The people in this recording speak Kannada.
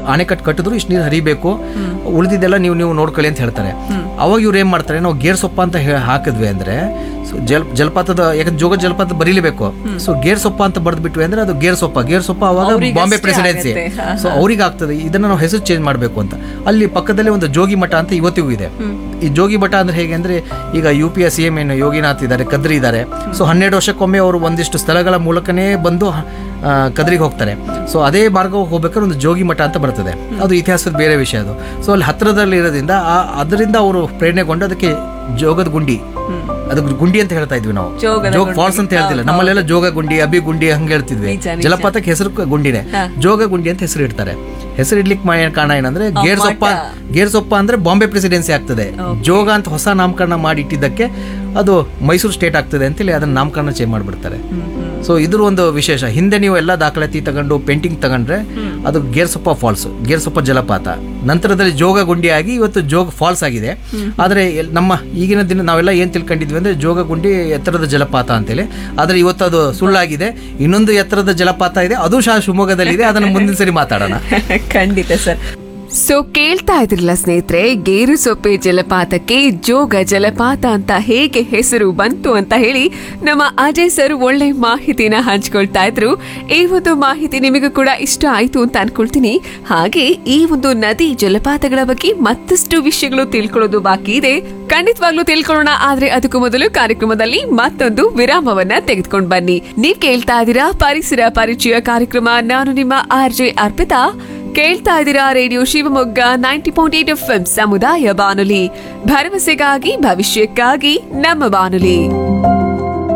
ಅಣೆಕಟ್ಟು ಕಟ್ಟಿದ್ರು ಇಷ್ಟು ನೀರು ಹರಿಬೇಕು ಉಳಿದಿದ್ದೆಲ್ಲ ನೀವು ನೀವು ನೋಡ್ಕೊಳ್ಳಿ ಅಂತ ಹೇಳ್ತಾರೆ ಅವಾಗ ಇವ್ರು ಏನ್ ಮಾಡ್ತಾರೆ ನಾವು ಗೇರ್ ಸೊಪ್ಪ ಅಂತ ಹೇ- ಹಾಕಿದ್ವಿ ಅಂದ್ರೆ ಸೊ ಜಲ್ ಜಲಪಾತದ ಯಾಕಂದ್ರೆ ಜೋಗ ಜಲಪಾತ ಬರೀಲೇಬೇಕು ಸೊ ಗೇರ್ ಸೊಪ್ಪ ಅಂತ ಬರ್ದ್ಬಿಟ್ವಿ ಅಂದ್ರೆ ಅದು ಗೇರ್ ಸೊಪ್ಪ ಗೇರ್ ಸೊಪ್ಪ ಅವಾಗ ಅವ್ರಿಗಷ್ಟೇ ಬಾಂಬೆ ಪ್ರೆಸಿಡೆನ್ಸಿ ಆಗತ್ತೆ. ಹಾ, ಸೊ ಅವ್ರಿಗೆ ಆಗ್ತದೆ ಇದನ್ನ ನಾವು ಹೆಸರು ಚೇಂಜ್ ಮಾಡಬೇಕು ಅಂತ ಅಲ್ಲಿ ಪಕ್ಕದಲ್ಲಿ ಒಂದು ಜೋಗಿ ಮಠ ಅಂತ ಇವತ್ತಿಗೂ ಇದೆ ಈ ಜೋಗಿ ಮಠ ಅಂದ್ರೆ ಹೇಗೆ ಅಂದ್ರೆ ಈಗ ಯು ಪಿ ಎಸ್ ಸಿ ಎಂ ಏನು ಯೋಗಿನಾಥ್ ಇದ್ದಾರೆ ಕದ್ರಿ ಇದ್ದಾರೆ ಸೊ ಹನ್ನೆರಡು ವರ್ಷಕ್ಕೊಮ್ಮೆ ಅವರು ಒಂದಿಷ್ಟು ಸ್ಥಳಗಳ ಮೂಲಕನೇ ಬಂದು ಆ, ಕದ್ರಿಗೆ ಹೋಗ್ತಾರೆ ಸೊ ಅದೇ ಮಾರ್ಗ ಹೋಗ್ಬೇಕಾದ್ರೆ ಒಂದು ಜೋಗಿ ಮಠ ಅಂತ ಬರ್ತದೆ ಅದು ಇತಿಹಾಸದ ಬೇರೆ ವಿಷಯ ಅದು ಸೊ ಅಲ್ಲಿ ಹತ್ತಿರದಲ್ಲಿ ಇರೋದ್ರಿಂದ ಆ ಅದರಿಂದ ಅವರು ಪ್ರೇರಣೆಗೊಂಡು ಅದಕ್ಕೆ ಜೋಗದ ಗುಂಡಿ ಅದಕ್ಕೆ ಗುಂಡಿ ಅಂತ ಹೇಳ್ತಾ ಇದ್ವಿ ನಾವು ಜೋಗದ ಜೋಗ್ ಗುಂಡಿ. ಫಾಲ್ಸ್ ಅಂತ ಹೇಳ್ತಿಲ್ಲ ನಮ್ಮಲ್ಲೆಲ್ಲ ಜೋಗ ಗುಂಡಿ ಅಬಿ ಗುಂಡಿ ಹಂಗೆ ಹೇಳ್ತಿದ್ವಿ ನಿಜ, ನಿಜ. ಜಲಪಾತಕ್ಕೆ ಹೆಸರು ಕ- ಗುಂಡಿನೇ ಜೋಗ ಗುಂಡಿ ಅಂತ ಹೆಸರು ಇಡ್ತಾರೆ ಹೆಸರು ಇಡ್ಲಿಕ್ಕೆ ಮಾ- ಕಾರಣ ಏನಂದ್ರೆ ಗೇರ್ ಸೊಪ್ಪ ಗೇರ್ ಸೊಪ್ಪ ಅಂದ್ರೆ ಬಾಂಬೆ ಪ್ರೆಸಿಡೆನ್ಸಿ ಆಗ್ತದೆ ಜೋಗ ಅಂತ ಹೊಸ ನಾಮಕರಣ ಮಾಡಿ ಇಟ್ಟಿದ್ದಕ್ಕೆ ಅದು ಮೈಸೂರು ಸ್ಟೇಟ್ ಆಗ್ತದೆ ಅಂತೇಳಿ ಅದನ್ನ ನಾಮಕರಣ ಚೇಂಜ್ ಮಾಡ್ಬಿಡ್ತಾರೆ ಸೊ ಇದ್ರ ಒಂದು ವಿಶೇಷ ಹಿಂದೆ ನೀವು ಎಲ್ಲ ದಾಖಲಾತಿ ತಗೊಂಡು ಪೇಂಟಿಂಗ್ ತಗೊಂಡ್ರೆ ಅದು ಗೇರ್ಸೊಪ್ಪ ಫಾಲ್ಸ್ ಗೇರ್ಸೊಪ್ಪ ಜಲಪಾತ ನಂತರದಲ್ಲಿ ಜೋಗ ಗುಂಡಿಯಾಗಿ ಇವತ್ತು ಜೋಗ ಫಾಲ್ಸ್ ಆಗಿದೆ ಆದರೆ ಎಲ್- ನಮ್ಮ ಈಗಿನ ದಿನ ನಾವೆಲ್ಲ ಏನ್ ತಿಳ್ಕೊಂಡಿದ್ವಿ ಅಂದ್ರೆ ಜೋಗ ಗುಂಡಿ ಎತ್ತರದ ಜಲಪಾತ ಅಂತೇಳಿ ಆದ್ರೆ ಇವತ್ತು ಅದು ಸುಳ್ಳಾಗಿದೆ ಇನ್ನೊಂದು ಎತ್ತರದ ಜಲಪಾತ ಇದೆ ಅದು ಸಹ ಶಿವಮೊಗ್ಗದಲ್ಲಿದೆ ಅದನ್ನು ಮುಂದಿನ ಸರಿ ಮಾತಾಡೋಣ ಖಂಡಿತ ಸರ್ ಸೊ ಕೇಳ್ತಾ ಇದ್ರಲ್ಲ ಸ್ನೇಹಿತರೆ ಗೇರುಸೊಪ್ಪೆ ಜಲಪಾತಕ್ಕೆ ಜೋಗ ಜಲಪಾತ ಅಂತ ಹೇಗೆ ಹೆಸರು ಬಂತು ಅಂತ ಹೇಳಿ ನಮ್ಮ ಅಜಯ್ ಸರ್ ಒಳ್ಳೆ ಮಾಹಿತಿನ ಹಂಚ್ಕೊಳ್ತಾ ಇದ್ರು ಈ ಒಂದು ಮಾಹಿತಿ ನಿಮಗೂ ಕೂಡ ಇಷ್ಟ ಆಯ್ತು ಅಂತ ಅನ್ಕೊಳ್ತೀನಿ ಹಾಗೆ ಈ ಒಂದು ನದಿ ಜಲಪಾತಗಳ ಬಗ್ಗೆ ಮತ್ತಷ್ಟು ವಿಷಯಗಳು ತಿಳ್ಕೊಳ್ಳೋದು ಬಾಕಿ ಇದೆ ಖಂಡಿತವಾಗ್ಲೂ ತಿಳ್ಕೊಳ್ಳೋಣ ಆದ್ರೆ ಅದಕ್ಕೂ ಮೊದಲು ಕಾರ್ಯಕ್ರಮದಲ್ಲಿ ಮತ್ತೊಂದು ವಿರಾಮವನ್ನ ತೆಗೆದುಕೊಂಡು ಬನ್ನಿ ನೀವ್ ಕೇಳ್ತಾ ಇದ್ದೀರಾ ಪರಿಸರ ಪರಿಚಯ ಕಾರ್ಯಕ್ರಮ ನಾನು ನಿಮ್ಮ ಆರ್ ಜೆ ಅರ್ಪಿತಾ ಕೇಳ್ತಾ ಇದ್ದೀರಾ radio Shivamogga ninety point eight F ಸಮುದಾಯ ಬಾನುಲಿ ಭರವಸೆಗಾಗಿ ಭವಿಷ್ಯಕ್ಕಾಗಿ ನಮ್ಮ ಬಾನುಲಿ